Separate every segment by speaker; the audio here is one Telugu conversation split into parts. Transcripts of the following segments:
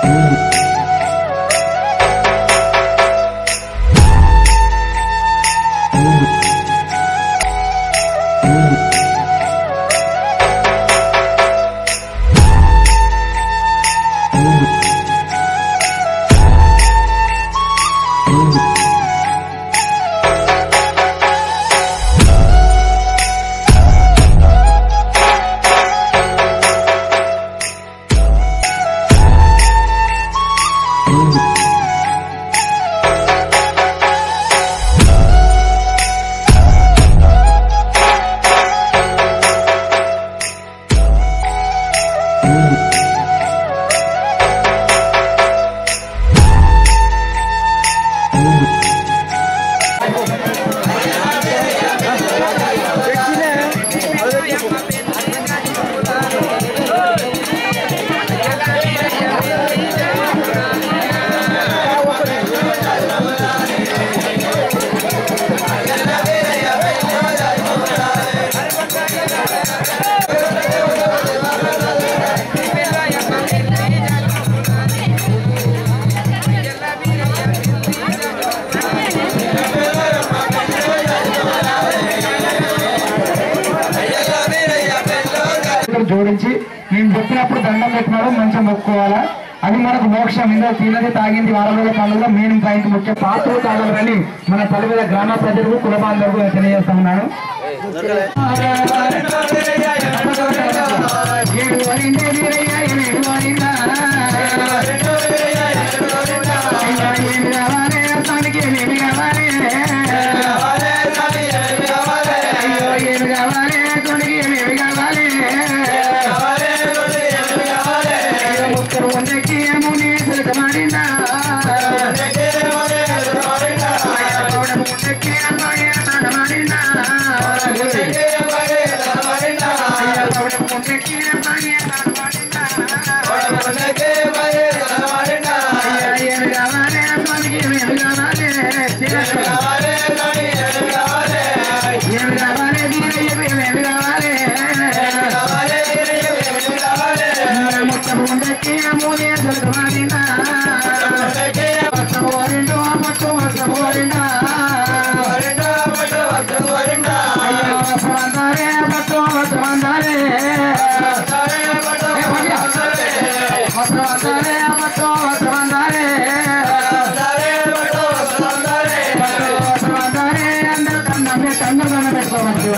Speaker 1: జోడించి నేను చెప్పినప్పుడు దండం పెట్టినాడు మంచిగా మొక్కుకోవాలా అది మనకు మోక్షం ఇందులో తిన్నది తాగింది వారం వేల కాలంలో మెయిన్ పాయింట్ ముఖ్య పాత్ర తాగాలని మన పలువేల గ్రామ ప్రజలకు కుల బాంధవులకు తెలియజేస్తా ఉన్నాను ఏడు వరిందే వీరయ్య, ఏడు వరిందా. అయ్యా, ఏమి కావాలి, అతనికి ఏమి కావాలి? అయ్యో, ఏమి కావాలి, అతనికి ఏమి కావాలి? అయ్యో, ముక్కరు వందకి ముని చిలక మారిందా? అయ్యా, గౌడము వందకి అమ్మాయి తాట మారిందా? అయ్యా, గౌడము వందకి అమ్మాయి తాట మారిందా? అయ్యా, ఏమి కావాలి, అతనికి ఏమి కావాలి? చిలక. ఏమి కావాలి, వీరయ్య, ఏమి కావాలి? మొత్తం ఉండకి మూడే దొరకమాలినా వస్తమోరిండు మొత్తం వస్తమోరిండా అయ్యో వస్తమందారే మొత్తం వస్తమందారే వస్తమందారే మొత్తం వస్తమందారే వస్తమందారే అందరూ కన్నం పెట్టి అందరూ కన్నం పెట్టుకోవచ్చు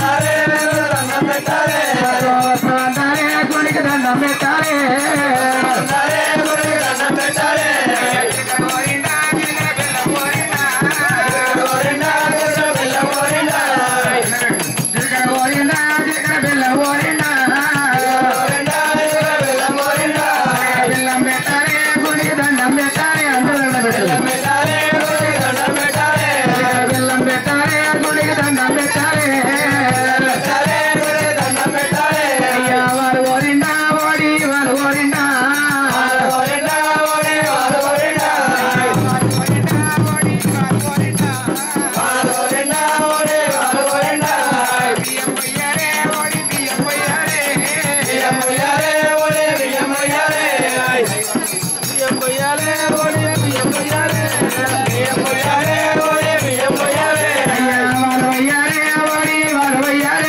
Speaker 1: వస్తమందారే గుడికి దండం పెట్టారే జిగడ ఓరిందా జిగడ బిల్ల ఓరిందా బిల్లం పెట్టారే గుడికి దండం పెట్టారే అందరూ దండం పెట్టారు బిల్లం పెట్టారే గుడికి దండం పెట్టారే అయ్యా వారు ఓరిందా ఓడి వారు ఓరిందా బియ్యం పొయ్యారే ఓడి బియ్యం పొయ్యారే అయ్యా వారు అయ్యారే ఓడి వారు అయ్యారే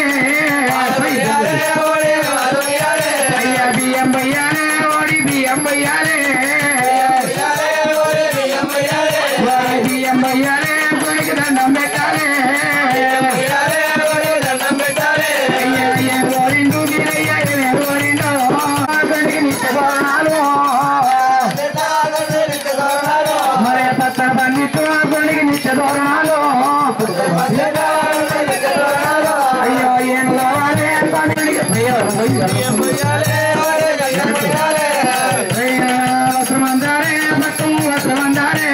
Speaker 1: అయ్యా బియ్యం పొయ్యారే ఓడి బియ్యం పొయ్యారే వారి బియ్యం పొయ్యారే గుడికి దండం పెట్టారే అయ్యా ఏ ఓరిండు మీరయ్యా ఏ ఓరిండు గుడికి నిత్య గోరణాలు మరి పత్ర పండితు గుడికి నిత్య గోరణాలు అయ్యో ఏం కావాలి పనికి అయ్యో వస్త్రమందారే పట్టు వస్త్రమందారే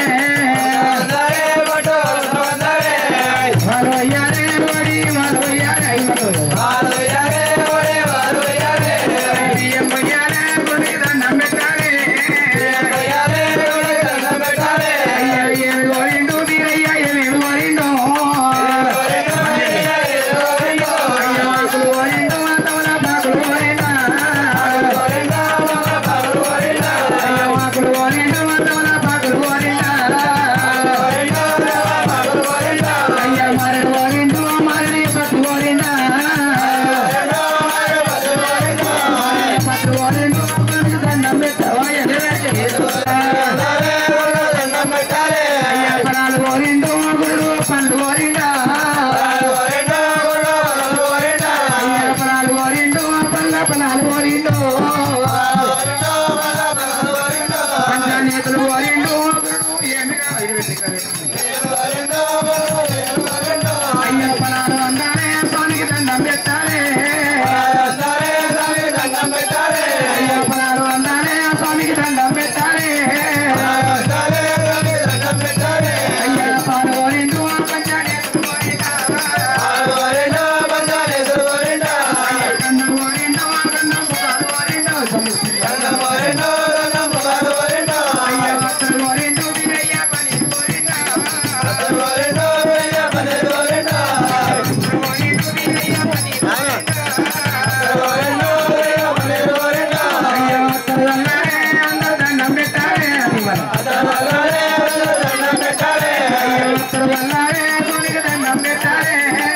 Speaker 1: వారు అయ్యారే ఓడి వారు అయ్యారే అయ్యో బియ్యం పొయ్యారే గుడికి దండం పెట్టారే వల్లారే అందరూ దండం పెట్టాలి అది మనం అయ్యో అత్తరు వల్లారే గుడికి దండం పెట్టాలి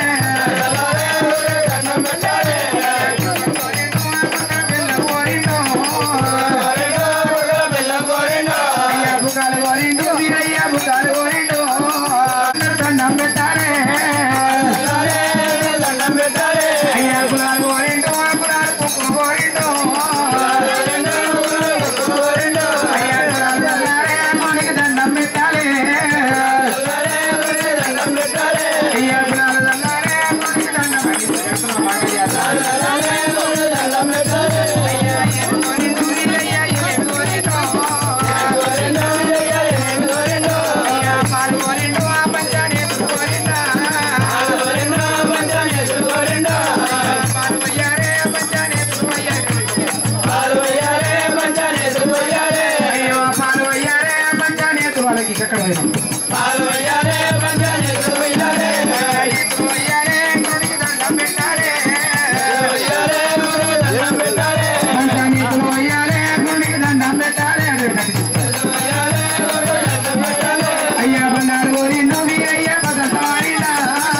Speaker 1: అయ్యా బుకాలు కోరిండు వీరయ్య బుకాలు కోరిండు అందరూ దండం పెట్టాలి అయ్యా గులాలు కోరిండు గులాలు కుక్కులు కోరిండు అయ్యా గులాలు వల్లారే గుడికి దండం పెట్టాలి అయ్యా గులాలు వల్లారే గుడికి దండం వాళ్ళకి ఎక్కడ పోయినాం పంచానీతులు అయ్యాలే గుడికి దండం పెట్టాలి అదే అయ్యా బండారు కోరిండు వీరయ్య పదసారిడా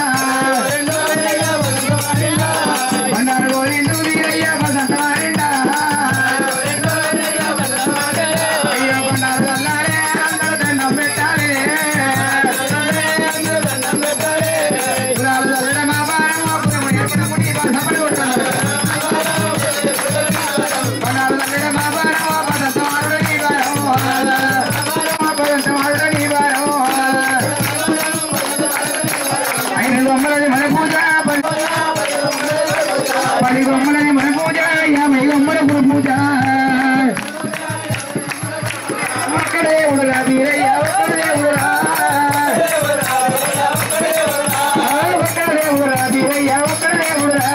Speaker 1: బండారు కోరిండు వీరయ్య పదసారిడా అయ్యా బండారు వల్లారే అందరూ దండం పెట్టాలి కులాలు చల్లడ మా భారం అప్పుడము ఎప్పుడము నీ బంధపడి కొట్టాలి బండారు చల్లడ మా భారం పదసారుడు నీ భారం పదసారుడు నీ భారం ఐదు గొమ్మలని మన పూజ పది పది గొమ్మలని మన పూజ యాభై గొమ్మల గురు పూజ ఒక్కడే ఉడరా వీరయ్య ఒక్కడే ఉడరా ఒక్కడే ఉడరా వీరయ్య ఒక్కడే ఉడరా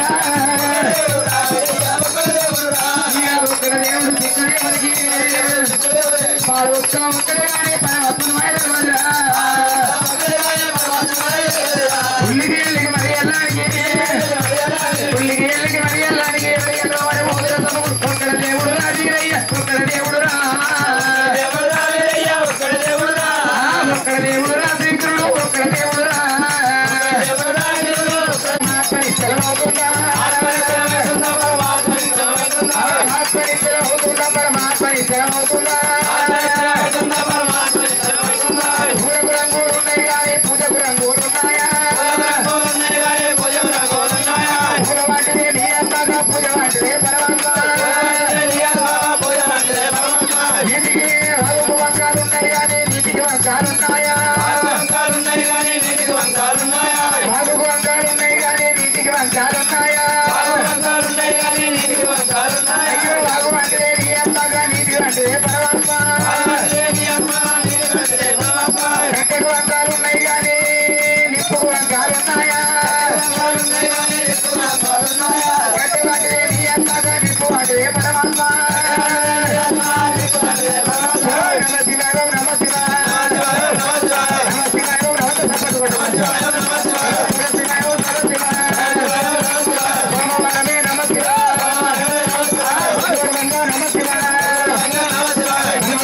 Speaker 1: ఒక్కడే దేవుడు చిక్కడే మనకి పాలు ఒక్కడే కానీ పరమాత్మ వల్ల ఉల్లిగేళ్ళకి మరి ఎల్లాడికి ఉల్లిగేళ్ళకి మరి ఎల్లాడికి ఎవరికెళ్ళో వాడి మొదలు తమ్ముడు. ఒక్కడ దేవుడు రా వీరయ్య ఒక్కడ దేవుడు రా ఆ, ఒక్కడ దేవుడు రా శ్రీకరుడు ఒక్కడ దేవుడు రా ఆత్మనిశ్చలం అవుతుందా ఆత్మనిశ్చలం అవుతుందా పరమాత్మనిశ్చలం అవుతుందా పూజకు రంగులు ఉన్నాయి కానీ పూజకు రంగులు ఉన్నాయా పూల వాటివే నీ అందాక పూజ వాటివే పరమాత్మ నీటికి రాజు వంకాలున్నాయి కానీ నీటికి వంకాలున్నాయా రాజుకు వంకాలున్నాయి కానీ నీటికి వంకాలున్నాయా అయ్యో రాగు వంటివే నీ అందాక నీటికి వంటివే పరమాత్మ కట్టెకు వంకాలున్నాయి కానీ నిప్పుకు వంకాలున్నాయా కట్టె వాటివే నీ అందాక నిప్పు వాటివే పరమాత్మ నమ శివాయ నమ శివాయ నమ శివాయ నమ సప్పటి కొట్టు నమ శివాయ నమ శివాయ సోమవారమే నమ శివాయ నమ శివాయ నమ శివాయ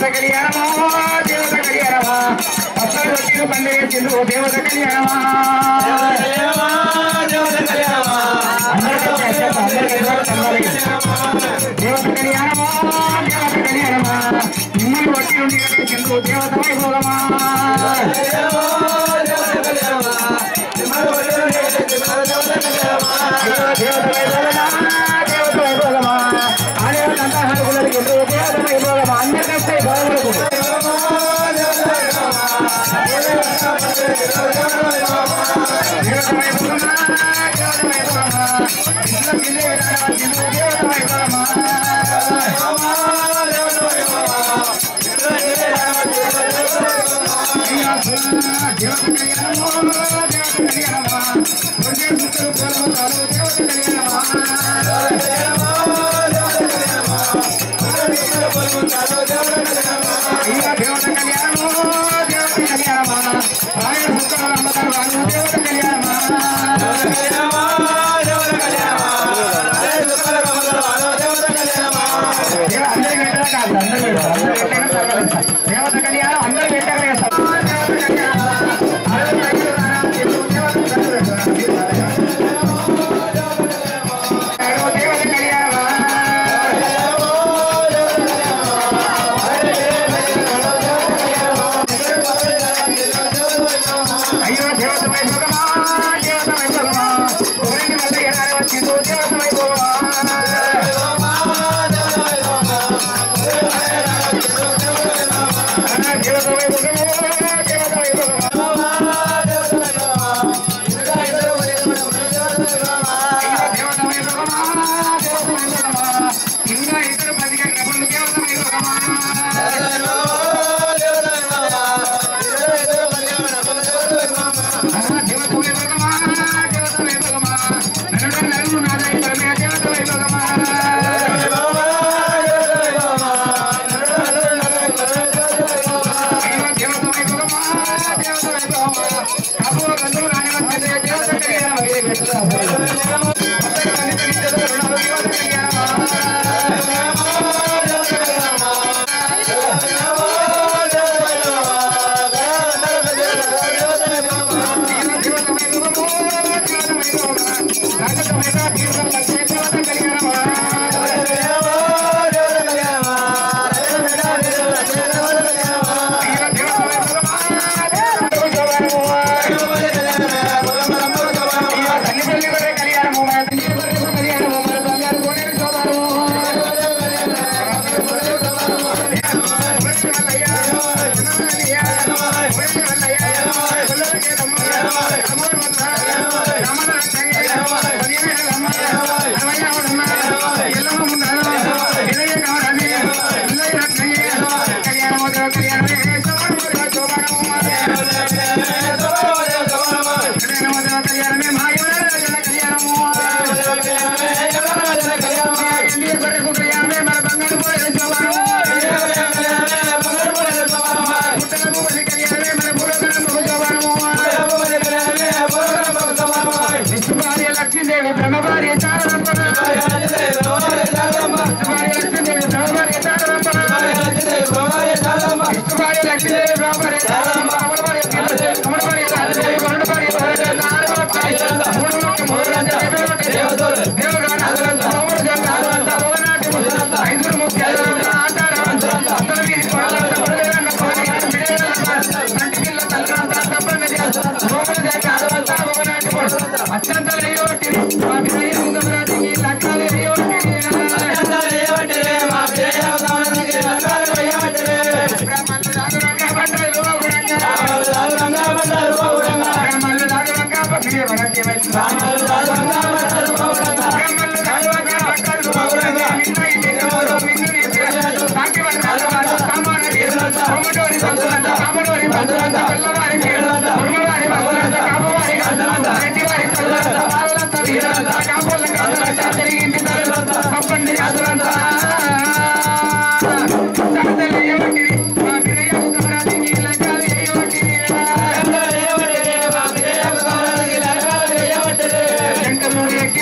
Speaker 1: దేవత కళ్యాణమా దేవత కళ్యాణమా అసలు వచ్చిన పండుగ చెల్లు దేవత కళ్యాణమా అందరికీ చెప్పండి, అందరికీ చెప్పండి, అందరికీ. దేవత కళ్యాణమా దేవత కళ్యాణమా మిమ్మల్ని బట్టి ఉండి చెల్లు దేవత వైభోగమా దేవత వైభోగమా దేవత వైభోగమా ఆ దేవత అంతా హనుకులకి దేవత వైభోగమా అందరికీ భగవలకు దేవత కళ్యాణమో దేవత కళ్యాణమా ఆయన సుఖ దేవత కళ్యాణమా దేవ- అందరి పెట్టారా కాదు, అందరి పెట్టారా? అందరి పెట్టారా తర్వాత. దేవత కళ్యాణం అందరి పెట్టారు కదా సార్. దేవత కళ్యాణం. అరవై ఐదు రాణాలు చెల్లు దేవత కళ్యాణం. అరవై దేవత కళ్యాణం. అయ్యో దేవత వైభోగమా దేవత వైభోగమా ఊరికి మళ్ళీ ఎలా వచ్చిందో దేవత వైభోగమా దేవత వైభోగమో దేవత వైభోగమా దేవత వైభోగమా దేవత వైభోగమా ఇంకా ఇద్దరు పదిహేను డబ్బులు దేవత వైభోగమా దేవత వైభోగమా దేవత వైభోగమా నలుగురు నలుగురు నాదాయి పరమే దేవత వైభోగమా అయ్యో దేవత వైభోగమా దేవత వైభోగమా కాబో గంధులు రానివచ్చే దేవత కళ్యాణమా దేవత కళ్యాణమా విష్ణుభార్య లక్ష్మీదేవి బ్రహ్మభార్య చారదంపన విష్ణుభార్య లక్ష్మీదేవి బ్రహ్మభార్య చారదంపన విష్ణుభార్య లక్ష్మీదేవి బ్రహ్మభార్య చారదంపన అమరభార్య అమరభార్య రాజదేవి వరుణభార్య వరద నారదభార్య మూడు లోక మూడు రాజ్యాల దేవత దేవగాన పౌరు జన భవనాటి ఐదుగురు ముఖ్యాలు ఆటారం అందరూ వీరి కొడలంత కొడలేరన్న కోరిక బిడేరన్న కంటికిల్ల తల్లంత తప్పని భూములు దేక అదవంత భవనాటి అత్యంతలయోటి మా వినయ ముందరాటికి లక్షాలయోటి బ్రహ్మలు దాగురంగా బండలు బాగురంగా బ్రహ్మలు దాగురంగా పక్షి వరటి వచ్చి బ్రహ్మలు దాగురంగా బండలు బాగురంగా నిన్న ఇంటి ఎవరు నిన్ను నీకు సాకి వర్ణాలు వారు సామాన్య వీరులంత కొమ్మటోరి బంధులంత కామడోరి బంధులంత పిల్లవారి వీరులంత కుర్మవారి బంధులంత కామవారి గంధులంత రెడ్డివారి తల్లంత వాళ్ళంత వీరులంత కాపుల గంధులంత తిరిగింటి తల్లులంత పప్పండి గంధులంత సంతలయోటి మా వినయ ఉదమరానికి లగ్గాలయోటి శంకరుడి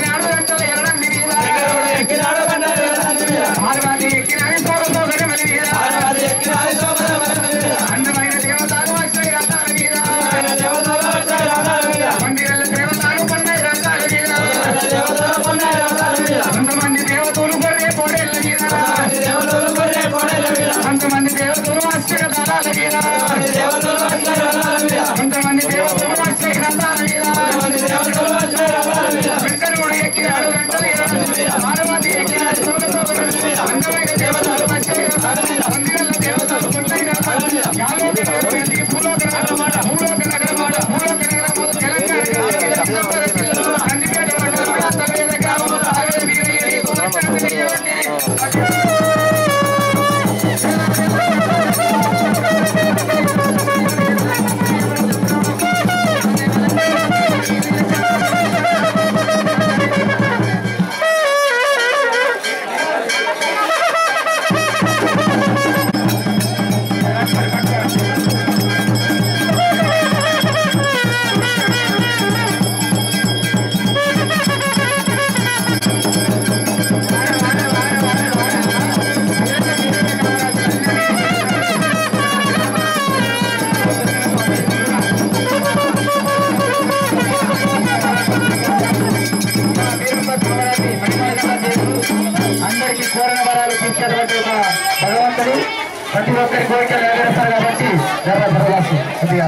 Speaker 1: ప్రతి ఒక్కరి కోరికలు నెరవేరుస్తారు కాబట్టి జర జరగాల్సి కొద్దిగా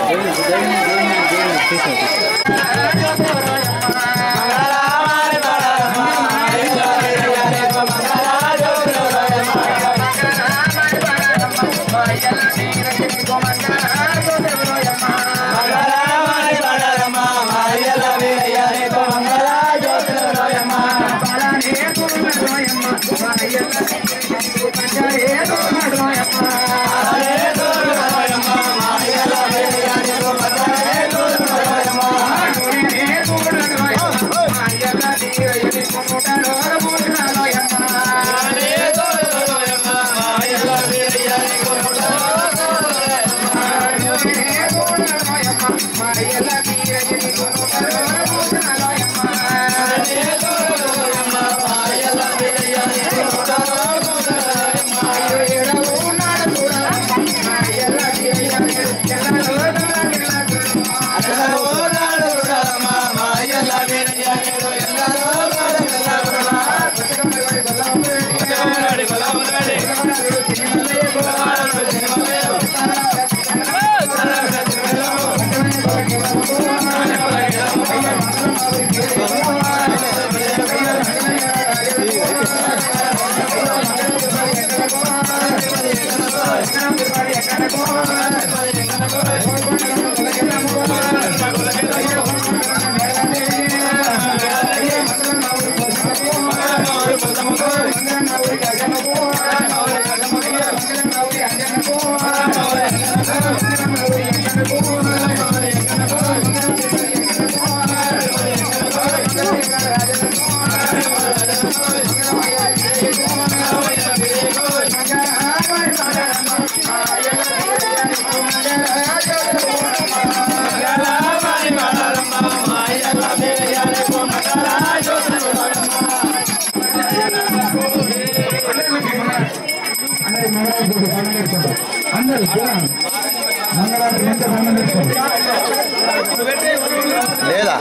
Speaker 1: అందరి మంగళాలు దండం పెట్టుకోండి అందరు మంగళాలు ఎంత దండం పెట్టుకోండి
Speaker 2: లేదా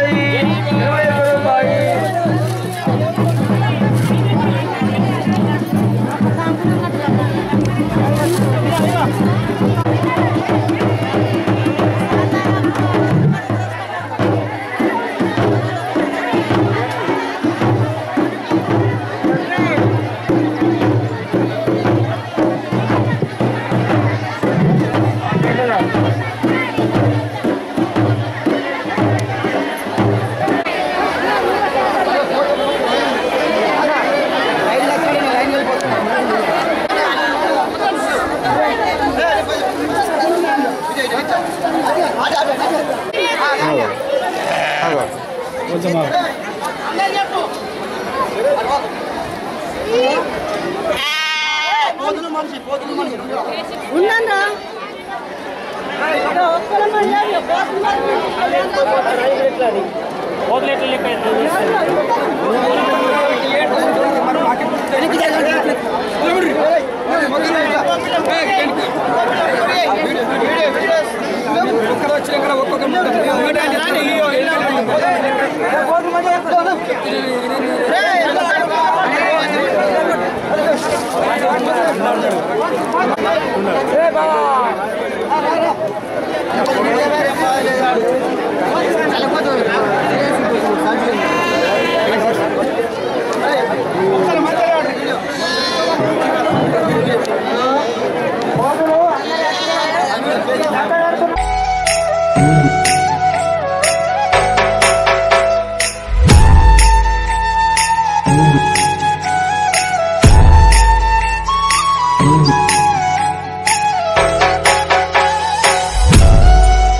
Speaker 3: ఉన్నారా ఒక్కల మళ్ళీ
Speaker 4: ఆ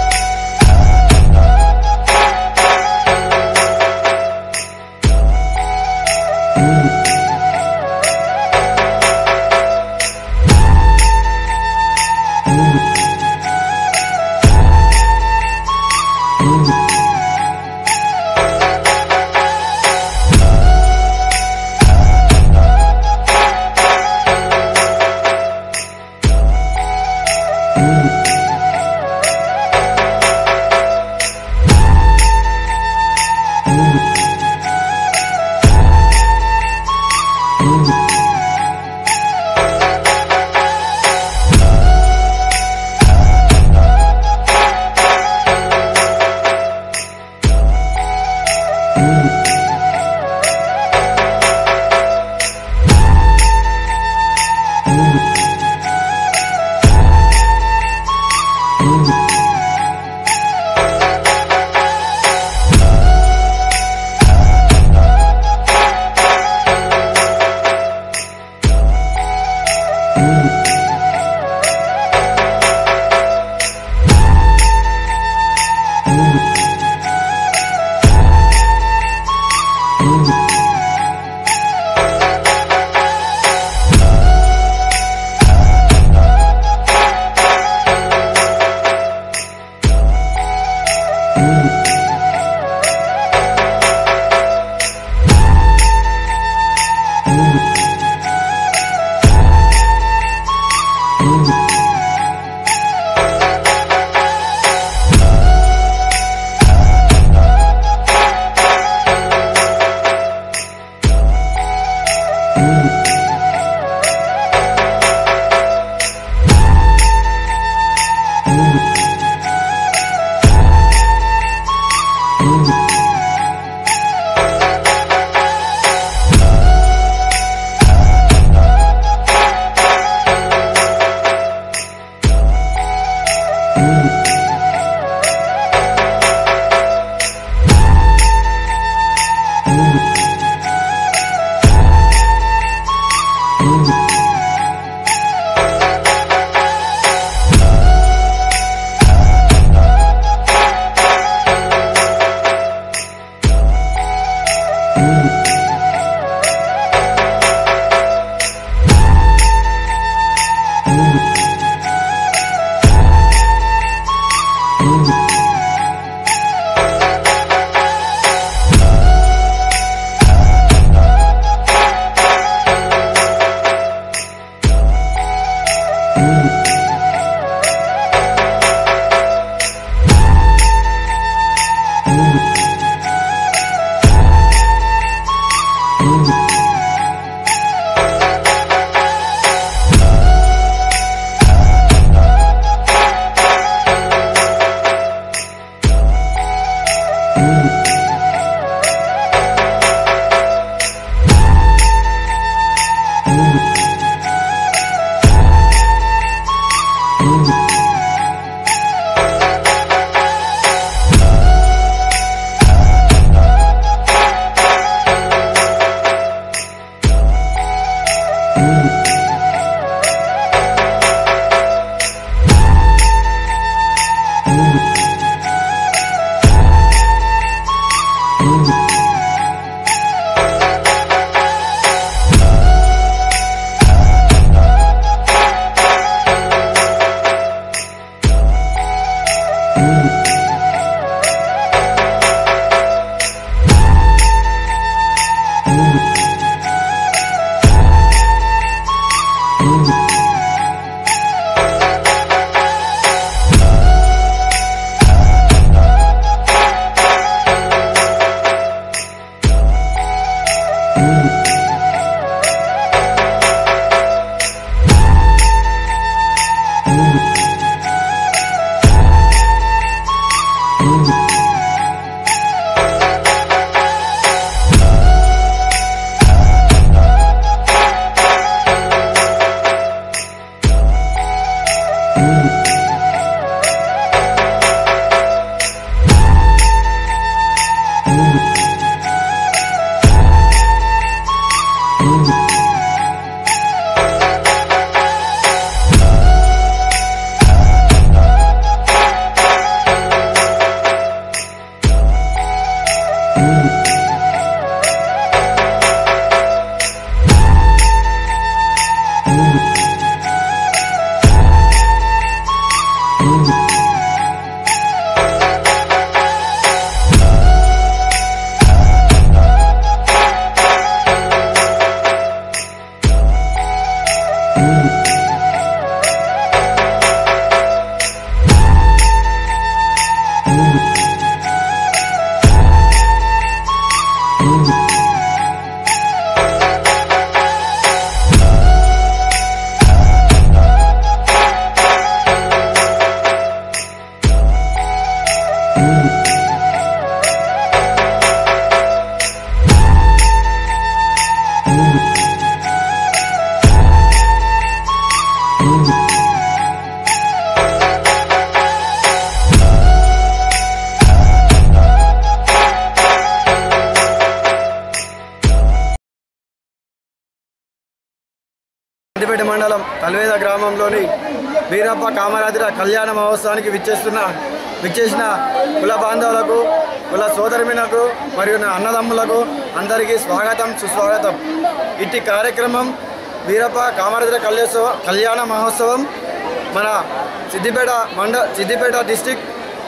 Speaker 2: సిద్దిపేట మండలం తల్వేద గ్రామంలోని వీరప్ప కామరాజుల కళ్యాణ మహోత్సవానికి విచ్చేస్తున్న విచ్చేసిన కుల బాంధవులకు కుల సోదరిమినకు మరియు నా అన్నదమ్ములకు అందరికీ స్వాగతం సుస్వాగతం ఇట్టి కార్యక్రమం వీరప్ప కామరాజుల కళ్యోత్సవ కళ్యాణ మహోత్సవం మన సిద్దిపేట మండ సిద్దిపేట డిస్టిక్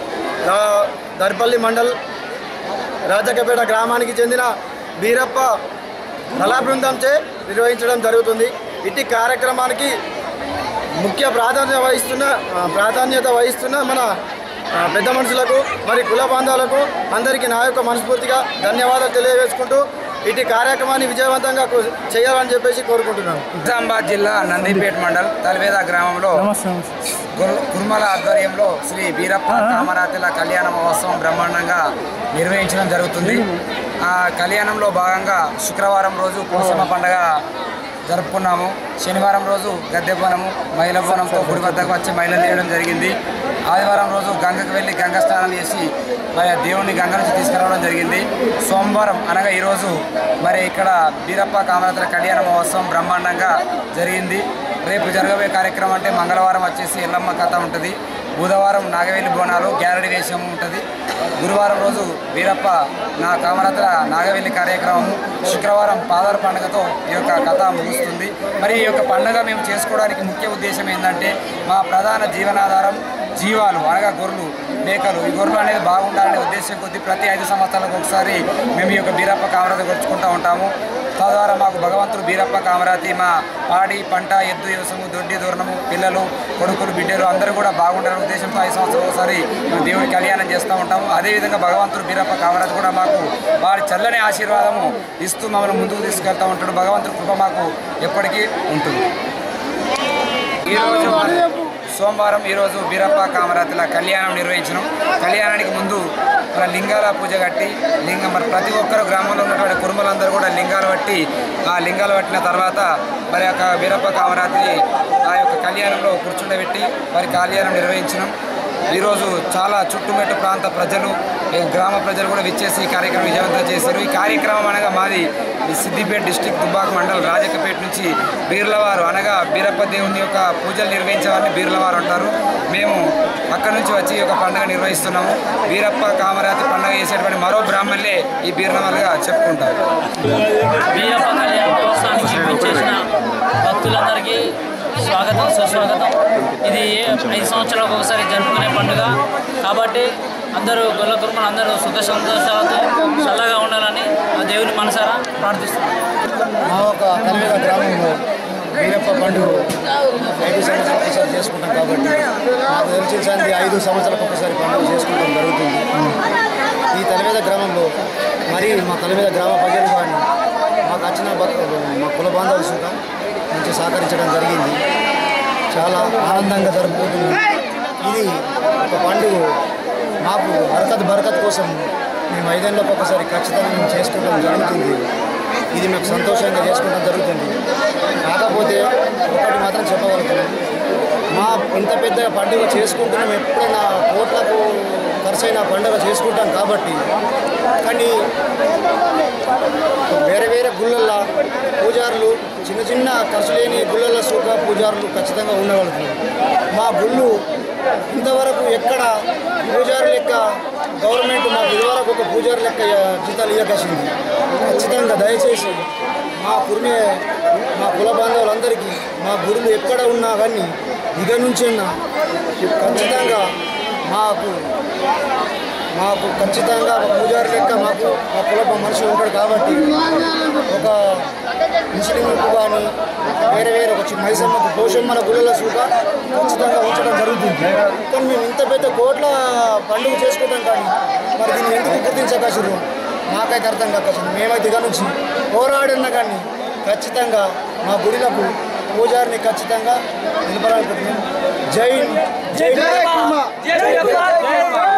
Speaker 2: దర్పల్లి మండల్ రాజకపేట గ్రామానికి చెందిన వీరప్ప కళా బృందంచే నిర్వహించడం జరుగుతుంది ఇట్టి కార్యక్రమానికి ముఖ్య ప్రాధాన్యత వహిస్తున్న ఆ, ప్రాధాన్యత వహిస్తున్న మన ఆ, పెద్ద మనుషులకు మరి కుల బాంధవులకు అందరికీ నా యొక్క మనస్ఫూర్తిగా ధన్యవాదాలు తెలియజేసుకుంటూ ఇటు కార్యక్రమాన్ని విజయవంతంగా కు- చేయాలని చెప్పేసి కోరుకుంటున్నాను
Speaker 3: నిజామాబాద్ జిల్లా నందిపేట మండల్ తల్వేద గ్రామంలో గుర్- కుర్మల ఆధ్వర్యంలో శ్రీ వీరప్ప కామరాతిల కళ్యాణ మహోత్సవం బ్రహ్మాండంగా నిర్వహించడం జరుగుతుంది ఆ కళ్యాణంలో భాగంగా శుక్రవారం రోజు పోసమ్మ పండగ జరుపుకున్నాము శనివారం రోజు గద్దె బోనము మైల బోనంతో గుడి వద్దకు వచ్చి మైలం తీయడం జరిగింది ఆదివారం రోజు గంగకు వెళ్ళి గంగ స్నానం చేసి మరి ఆ దేవుణ్ణి గంగ నుంచి తీసుకురావడం జరిగింది సోమవారం అనగా ఈరోజు మరి ఇక్కడ బీరప్ప కామరాత్ర కళ్యాణ మహోత్సవం బ్రహ్మాండంగా జరిగింది రేపు జరగబోయే కార్యక్రమం అంటే మంగళవారం వచ్చేసి ఎల్లమ్మ కథ ఉంటుంది బుధవారం నాగవేలి బోనాలు గ్యారడి వేషం ఉంటుంది గురువారం రోజు వీరప్ప నా కామరాత్ర నాగవేలి కార్యక్రమము శుక్రవారం పాదాల పండుగతో ఈ యొక్క కథ ముగుస్తుంది మరి ఈ యొక్క పండుగ మేము చేసుకోవడానికి ముఖ్య ఉద్దేశం ఏంటంటే మా ప్రధాన జీవనాధారం జీవాలు అనగా గొర్రెలు మేకలు ఈ గొర్రెలు అనేది బాగుండాలనే ఉద్దేశం కొద్దీ ప్రతి ఐదు సంవత్సరాలకు ఒకసారి మేము ఈ యొక్క బీరప్ప కామరాత కొలుచుకుంటూ ఉంటాము తద్వారా మాకు భగవంతుడు బీరప్ప కామరాతి మా పాడి పంట ఎద్దు వ్యవసము దొడ్డి దూరణము పిల్లలు కొడుకులు బిడ్డలు అందరూ కూడా బాగుండాలనే ఉద్దేశంతో ఐదు సంవత్సరాలు ఒకసారి మేము దేవుడి కళ్యాణం చేస్తూ ఉంటాము అదేవిధంగా భగవంతుడు బీరప్ప కామరాతి కూడా మాకు వారి చల్లని ఆశీర్వాదము ఇస్తూ మమ్మల్ని ముందుకు తీసుకెళ్తూ ఉంటాడు భగవంతుడి కృప మాకు ఎప్పటికీ ఉంటుంది ఈరోజు మరి సోమవారం ఈరోజు బీరప్ప కామరాతుల కళ్యాణం నిర్వహించడం కళ్యాణానికి ముందు మన లింగాల పూజ కట్టి లింగం మరి ప్రతి ఒక్కరు గ్రామంలో ఉన్నటువంటి కుటుంబాలందరూ కూడా లింగాలు పట్టి ఆ లింగాలు పట్టిన తర్వాత మరి యొక్క బీరప్ప కామరాతిని ఆ యొక్క కళ్యాణంలో కూర్చుండబెట్టి వారి కళ్యాణం నిర్వహించడం ఈరోజు చాలా చుట్టుమెట్టు ప్రాంత ప్రజలు ఈ గ్రామ ప్రజలు కూడా విచ్చేసి ఈ కార్యక్రమం విజయవంతం చేశారు ఈ కార్యక్రమం అనగా మాది ఈ సిద్దిపేట డిస్టిక్ దుబ్బాక మండల్ రాజకపేట నుంచి బీర్లవారు అనగా బీరప్ప దేవుని యొక్క పూజలు నిర్వహించే వారిని బీర్లవారు అంటారు మేము అక్కడి నుంచి వచ్చి ఈ యొక్క పండుగ నిర్వహిస్తున్నాము బీరప్ప కామరాతి పండుగ చేసేటువంటి మరో బ్రాహ్మణులే ఈ బీర్లవారుగా చెప్పుకుంటారు
Speaker 4: వీరప్ప కళ్యాణ మహోత్సవానికి విచ్చేసిన భక్తులందరికీ స్వాగతం సుస్వాగతం ఇది ఐదు సంవత్సరాలకు ఒకసారి జరుపుకునే పండుగ కాబట్టి అందరూ గొల్ల కుర్మలు అందరూ సుఖ సంతోషాలతో చల్లగా ఉండాలని ఆ దేవుని మనసారా ప్రార్థిస్తున్నాం
Speaker 5: మా ఒక కల్వేద గ్రామంలో వీరప్ప పండుగ ఐదు సంవత్సరాలకు ఒకసారి చేసుకుంటాం కాబట్టి మాకు తెలిసింది ఐదు సంవత్సరాలకు ఒకసారి పండుగ చేసుకుంటాం జరుగుతుంది ఈ తలవేద గ్రామంలో మరి మా తలవేద గ్రామ ప్రజలు కానీ మాకు వచ్చిన భక్- మా కుల బాంధవులు సుఖ మంచి సహకరించడం జరిగింది చాలా ఆనందంగా జరుపుకుంటుంది ఇది ఒక పండుగ మాకు బరకత్ బరకత్ కోసం మేము ఐదేళ్ళకు ఒకసారి ఖచ్చితంగా మేము చేసుకోవడం జరుగుతుంది ఇది మాకు సంతోషంగా చేసుకోవడం జరుగుతుంది కాకపోతే ఒకటి మాత్రం చెప్పగలుగుతున్నాం మా ఇంత పెద్ద పండుగ చేసుకుంటున్నాం ఎప్పుడైనా కోట్లకు ఖర్చైన పండుగ చేసుకుంటాం కాబట్టి కానీ వేరే వేరే గుళ్ళల్లో పూజారులు చిన్న చిన్న ఖర్చు లేని గుళ్ళల్లో సుఖ పూజారులు ఖచ్చితంగా ఉండగలుగుతున్నారు మా గుళ్ళు ఇంతవరకు ఎక్కడ పూజారి లెక్క గవర్నమెంట్ మాకు ఇదివరకు ఒక పూజారి లెక్క జీతాలు ఇవ్వకసింది ఖచ్చితంగా దయచేసి మా కురిమే మా కుల బాంధవులందరికీ మా గురులు ఎక్కడ ఉన్నా కానీ ఇక నుంచి ఖచ్చితంగా మాకు మాకు ఖచ్చితంగా ఒక పూజారి లెక్క మాకు మా కుల మనిషి ఉంటాడు కాబట్టి ఒక ముస్లింలకు కానీ వేరే వేరే ఒక చి- మైసమ్మకు పోషమ్మల గుళ్ళల సూక ఖచ్చితంగా ఉంచడం జరుగుతుంది కానీ మేము ఇంత పెద్ద కోట్ల పండుగ చేసుకుంటాం కానీ మరి దీన్ని ఎందుకు గుర్తించకసరు మాకైతే అర్థం కాకసరు మేమైతే ఇక నుంచి పోరాడినా కానీ ఖచ్చితంగా మా గుడిలకు పూజారిని ఖచ్చితంగా నిలబడాలనుకుంటున్నాం జై జై
Speaker 4: జై